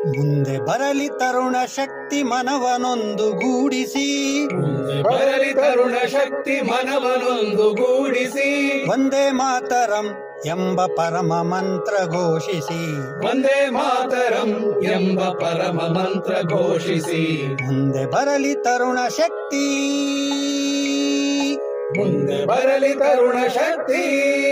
ಮುಂದೆ ಬರಲಿ ತರುಣ ಶಕ್ತಿ ಮನವನೊಂದು ಗೂಡಿಸಿ ಮುಂದೆ ಬರಲಿ ತರುಣ ಶಕ್ತಿ ಮನವನೊಂದು ಗೂಡಿಸಿ ಒಂದೇ ಮಾತರಂ ಎಂಬ ಪರಮ ಮಂತ್ರ ಘೋಷಿಸಿ ಒಂದೇ ಮಾತರಂ ಎಂಬ ಪರಮ ಮಂತ್ರ ಘೋಷಿಸಿ ಮುಂದೆ ಬರಲಿ ತರುಣ ಶಕ್ತಿ ಮುಂದೆ ಬರಲಿ ತರುಣ ಶಕ್ತಿ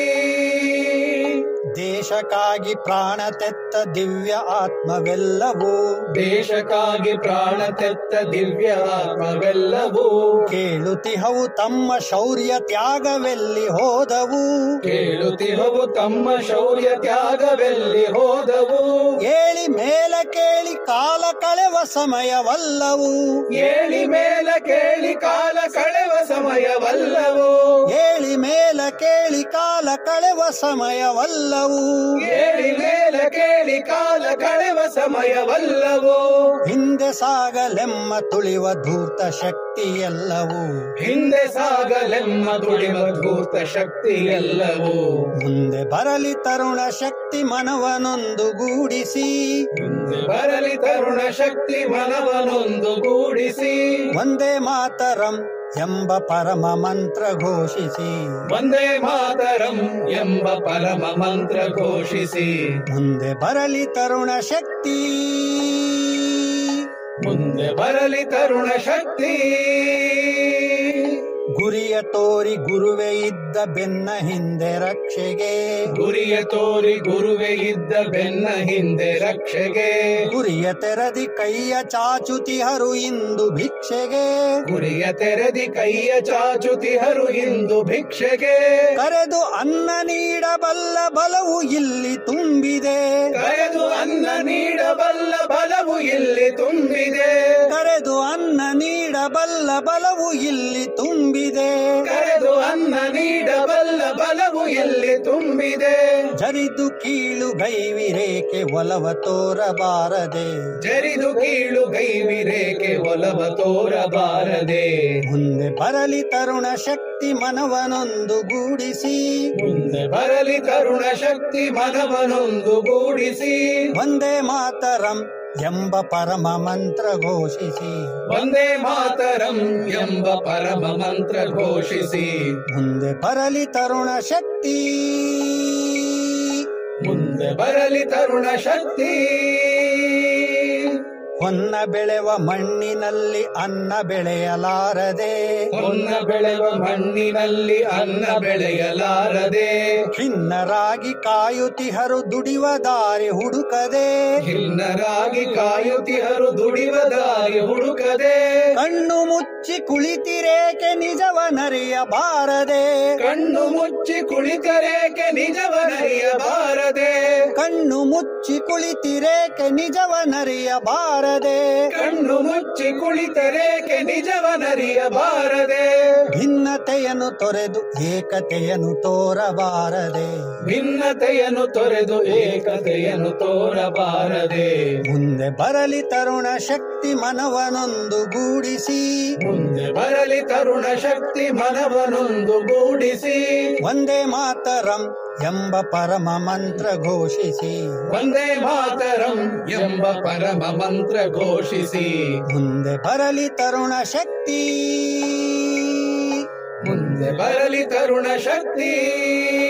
ದೇಶಕ್ಕಾಗಿ ಪ್ರಾಣ ತೆತ್ತ ದಿವ್ಯ ಆತ್ಮವೆಲ್ಲವೂ ದೇಶಕ್ಕಾಗಿ ಪ್ರಾಣ ತೆತ್ತ ದಿವ್ಯ ಆತ್ಮವೆಲ್ಲವೂ ಕೇಳುತ್ತಿಹವು ತಮ್ಮ ಶೌರ್ಯ ತ್ಯಾಗವೆಲ್ಲಿ ಹೋದವು ಕೇಳುತ್ತಿಹವು ತಮ್ಮ ಶೌರ್ಯ ತ್ಯಾಗವೆಲ್ಲಿ ಹೋದವು ಏಳಿ ಮೇಲ ಕೇಳಿ ಕಾಲ ಕಳೆವ ಸಮಯವಲ್ಲವು ಏಳಿ ಮೇಲ ಕೇಳಿ ಕಾಲ ಕಳೆವ ಸಮಯವಲ್ಲವೋ ಏಳಿ ಮೇಲ ಕೇಳಿ ಕಾಲ ಕಳೆವ ಸಮಯವಲ್ಲವು ಏಳಿ ಮೇಲ ಕೇಳಿ ಕಾಲ ಕಳೆವ ಸಮಯವಲ್ಲವೋ ಹಿಂದೆ ಸಾಗಲೆಮ್ಮ ತುಳಿವ ಧೂರ್ತ ಶಕ್ತಿ ಎಲ್ಲವೂ ಹಿಂದೆ ಸಾಗಲೆಮ್ಮ ದುಡಿವ ಧೂತ ಶಕ್ತಿ ಎಲ್ಲವೂ ಮುಂದೆ ಬರಲಿ ತರುಣ ಶಕ್ತಿ ಮನವನೊಂದು ಗೂಡಿಸಿ ಮುಂದೆ ಬರಲಿ ತರುಣ ಶಕ್ತಿ ಮನವನೊಂದು ಗೂಡಿಸಿ ಒಂದೇ ಮಾತರಂ ಎಂಬ ಪರಮ ಮಂತ್ರ ಘೋಷಿಸಿ ಒಂದೇ ಮಾತರಂ ಎಂಬ ಪರಮ ಮಂತ್ರ ಘೋಷಿಸಿ ಮುಂದೆ ಬರಲಿ ತರುಣ ಶಕ್ತಿ ಮುಂದೆ ಬರಲಿ ತರುಣ ಶಕ್ತಿ ಗುರಿಯ ತೋರಿ ಗುರುವೆ ಇದ್ದ ಬೆನ್ನ ಹಿಂದೆ ರಕ್ಷೆಗೆ ಗುರಿಯ ತೋರಿ ಗುರುವೆ ಇದ್ದ ಬೆನ್ನ ಹಿಂದೆ ರಕ್ಷೆಗೆ ಗುರಿಯ ತೆರದಿ ಕೈಯ ಚಾಚುತಿಹರು ಇಂದು ಭಿಕ್ಷೆಗೆ ಗುರಿಯ ತೆರೆದಿ ಕೈಯ ಚಾಚುತಿಹರು ಇಂದು ಭಿಕ್ಷೆಗೆ ಕರೆದು ಅನ್ನ ನೀಡಬಲ್ಲ ಬಲವು ಇಲ್ಲಿ ತುಂಬಿದೆ ಕರೆದು ಅನ್ನ ನೀಡಬಲ್ಲ ಬಲವು ಇಲ್ಲಿ ತುಂಬಿದೆ ಕರೆದು ಅನ್ನ ನೀಡಬಲ್ಲ ಬಲವು ಇಲ್ಲಿ ತುಂಬಿದೆ ಕರೆದು ಅನ್ನ ನೀಡಬಲ್ಲ ಬಲವು ಇಲ್ಲಿ ತುಂಬಿದೆ ಜರಿದು ಕೀಳು ಗೈವಿರೇಕೆ ಒಲವ ತೋರಬಾರದೆ ಜರಿದು ಕೀಳು ಗೈವಿರೇಕೆ ಒಲವ ತೋರಬಾರದೆ ಮುಂದೆ ಬರಲಿ ತರುಣ ಶಕ್ತಿ ಮನವನೊಂದು ಗೂಡಿಸಿ ಮುಂದೆ ಬರಲಿ ತರುಣ ಶಕ್ತಿ ಮನವನೊಂದು ಗೂಡಿಸಿ ಒಂದೇ ಮಾತರಂ ಎಂಬ ಪರಮ ಮಂತ್ರ ಘೋಷಿಸಿ ಒಂದೇ ಮಾತರಂ ಎಂಬ ಪರಮ ಮಂತ್ರ ಘೋಷಿಸಿ ಮುಂದೆ ಬರಲಿ ತರುಣ ಶಕ್ತಿ ಮುಂದೆ ಬರಲಿ ತರುಣ ಶಕ್ತಿ ಹೊನ್ನ ಬೆಳೆವ ಮಣ್ಣಿನಲ್ಲಿ ಅನ್ನ ಬೆಳೆಯಲಾರದೆ ಹೊನ್ನ ಬೆಳೆವ ಮಣ್ಣಿನಲ್ಲಿ ಅನ್ನ ಬೆಳೆಯಲಾರದೆ ಖಿನ್ನರಾಗಿ ಕಾಯುತಿಹರು ದುಡಿವ ದಾರಿ ಹುಡುಕದೆ ಖಿನ್ನರಾಗಿ ಕಾಯುತ್ತಿಹರು ದುಡಿವ ದಾರಿ ಹುಡುಕದೆ ಕಣ್ಣು ಮುಚ್ಚಿ ಕುಳಿತಿರೇಕೆ ನಿಜವನರಿಯಬಾರದೆ ಕಣ್ಣು ಮುಚ್ಚಿ ಕುಳಿತರೇಕೆ ನಿಜವನರಿಯಬಾರದೆ ಕಣ್ಣು ಮುಚ್ಚಿ ಕುಳಿತಿರೇಕೆ ನಿಜವನರಿಯಬಾರದೆ ಕಣ್ಣು ಮುಚ್ಚಿ ಕುಳಿತರೇಕೆ ನಿಜವನರಿಯಬಾರದೆ ಭಿನ್ನತೆಯನ್ನು ತೊರೆದು ಏಕತೆಯನ್ನು ತೋರಬಾರದೆ ಭಿನ್ನತೆಯನ್ನು ತೊರೆದು ಏಕತೆಯನ್ನು ತೋರಬಾರದೆ ಮುಂದೆ ಬರಲಿ ತರುಣ ಶಕ್ತಿ ಮನವನೊಂದು ಗೂಡಿಸಿ ಮುಂದೆ ಬರಲಿ ತರುಣ ಶಕ್ತಿ ಮನವನೊಂದು ಗೂಡಿಸಿ ಒಂದೇ ಮಾತರಂ ಎಂಬ ಪರಮ ಮಂತ್ರ ಘೋಷಿಸಿ ಒಂದೇ ಮಾತರಂ ಎಂಬ ಪರಮ ಮಂತ್ರ ಘೋಷಿಸಿ ಮುಂದೆ ಬರಲಿ ತರುಣ ಶಕ್ತಿ ಮುಂದೆ ಬರಲಿ ತರುಣ ಶಕ್ತಿ